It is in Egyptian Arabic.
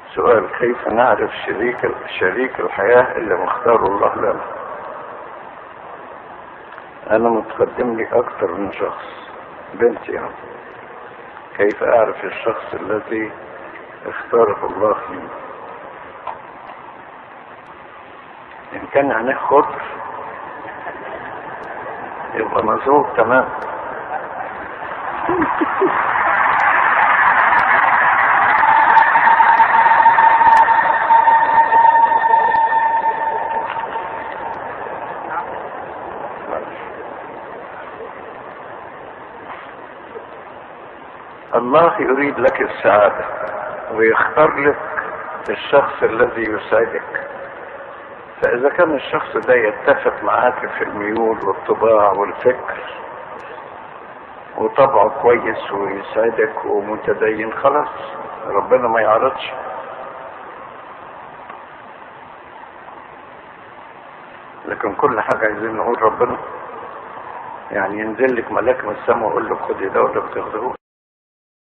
سؤال كيف نعرف شريك شريك الحياة اللي مختاره الله لنا انا متقدم لي اكتر من شخص بنتي يعني كيف اعرف الشخص الذي اختاره الله لي ان كان عينيه خضر يبقى مزوج تمام الله يريد لك السعادة ويختار لك الشخص الذي يسعدك فإذا كان الشخص ده يتفق معاك في الميول والطباع والفكر وطبعه كويس ويسعدك ومتدين خلاص ربنا ما يعرضش لكن كل حاجة عايزين نقول ربنا يعني ينزل لك ملاك من السماء ويقول لك خدي ده ولا بتاخدهوش